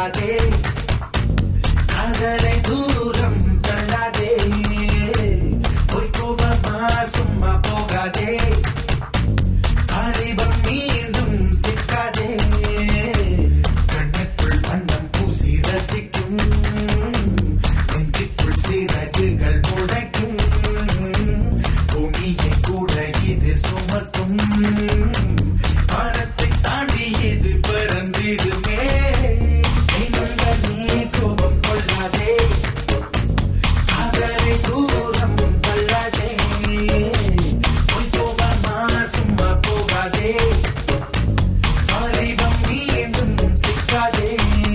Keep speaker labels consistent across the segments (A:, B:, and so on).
A: கொள்ளாதே காதலை தூரம் தள்ளாதே பொய் கோபமா சும்மா போகாதே வாலிபம் மீண்டும் சிக்காதே கண்ணுக்குள் வண்ணம் பூசி ரசிக்கும் நெஞ்சுக்குள் சிறகுகள் முளைக்கும் பூமியை கூட இது சுமக்கும் வானத்தை தாண்டி இது பறந்திடுமே நீங்கள் நீ கோபம் கொள்ளாதே காதலை தூரம் தள்ளாதே பொய் கோபமா சும்மா போகாதே வாலிபம் மீண்டும் சிக்காதே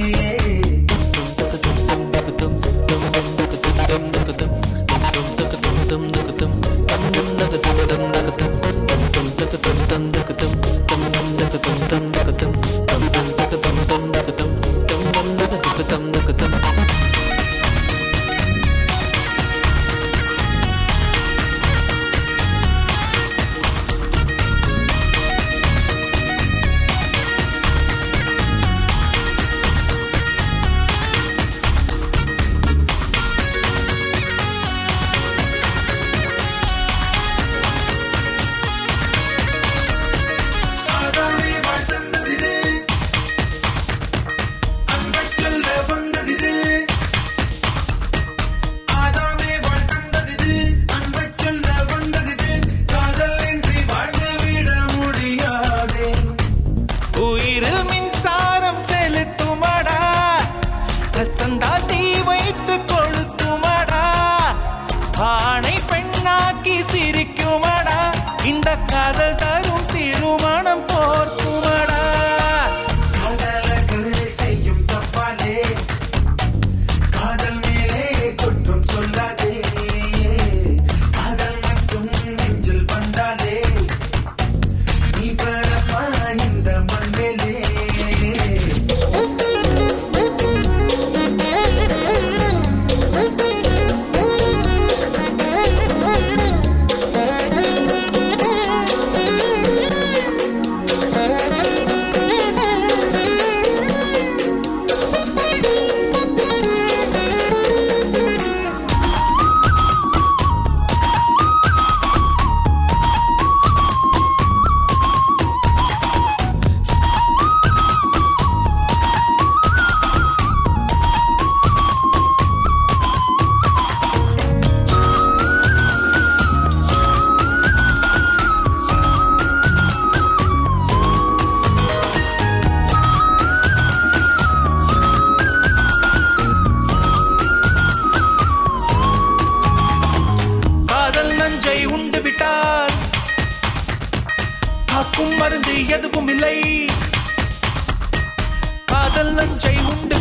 A: ஆதாமே வாழ்த்தந்ததிது அன்பைச் சொல்ல வந்ததிது ஆதாமே வாழ்த்தந்ததிது அன்பைச் சொல்ல வந்ததிது காதல் இன்றி வாழ்ந்து விட முடியாதே
B: உயிரில் மின்சாரம் செலுத்துமடா ரசந்தா தீ வைத்து கொளுத்துமடா ஆணை பெண்ணாக்கி சிரிக்குமடா இந்த காதல் தரும் திருமணம் போர்க்குமடா
A: காதலர்கள் செய்யும் தப்பாலே காதல் மேலே குற்றம் சொல்லாதே காதல் மட்டும் நெஞ்சில் வந்தாலே நீ பரப்பா இந்த மண்ணிலே
B: காதல் நஞ்சை உண்டு விட்டால் காக்கும் மருந்து எதுவும் இல்லை காதல் நஞ்சை உண்டு